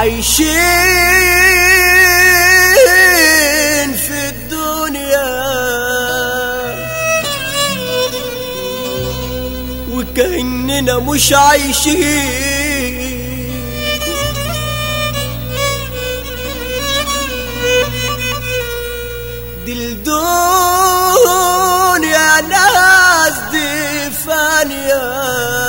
عايشين في الدنيا وكأننا مش عايشين دي الدنيا ناس دي فانيه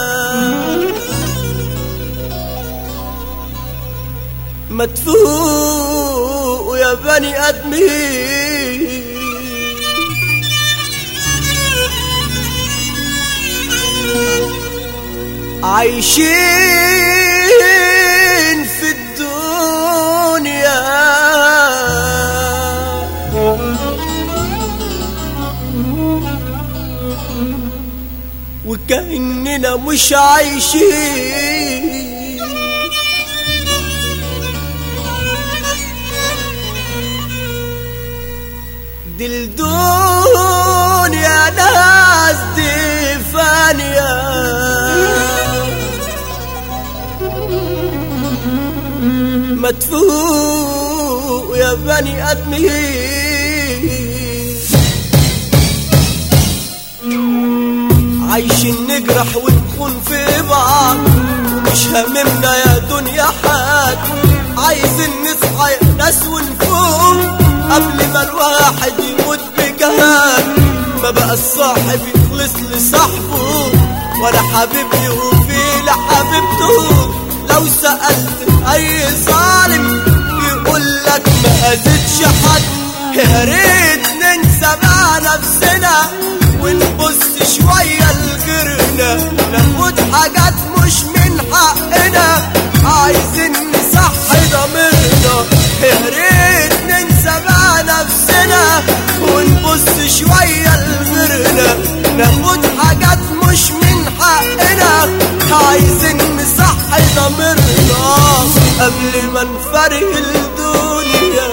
ما تفوق يا بني ادمين عايشين في الدنيا وكأننا مش عايشين دي الدنيا ناس دي فانية ما تفوق يا بني ادمين عايشين نجرح ونكون في بعض ومش هاممنا يا دنيا حد عايزين نصحى يا ناس ونفوق قبل ما الواحد يموت بجهاد ما بقى الصاحب يخلص لصاحبه ولا حبيب يوفي لحبيبته لو سألت أي ظالم يقول لك ما أذيتش حد يا ريت ننسى بقى نفسنا ونبص شوية لغيرنا ناخد حاجات مش من حقنا عايزين نصحي ضميرنا يا ريت ننسى بقى نفسنا ونبص شوية لغيرنا ناخد حاجات مش من حقنا عايزين نصحي ضميرنا قبل ما نفرق الدنيا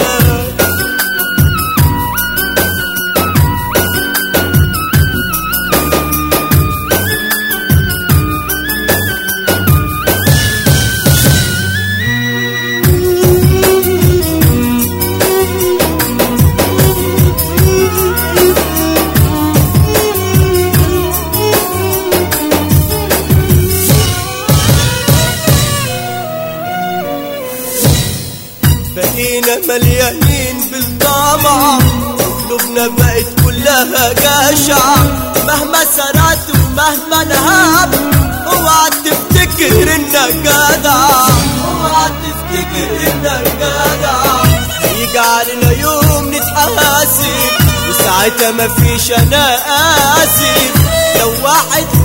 بقينا مليانين بالطمع قلوبنا بقت كلها جشع مهما سرعت ومهما نهب اوعى تفتكر انك جدع اوعى تفتكر انك جدع يجي علينا يوم نتحاسب وساعتها مفيش انا اسف لو واحد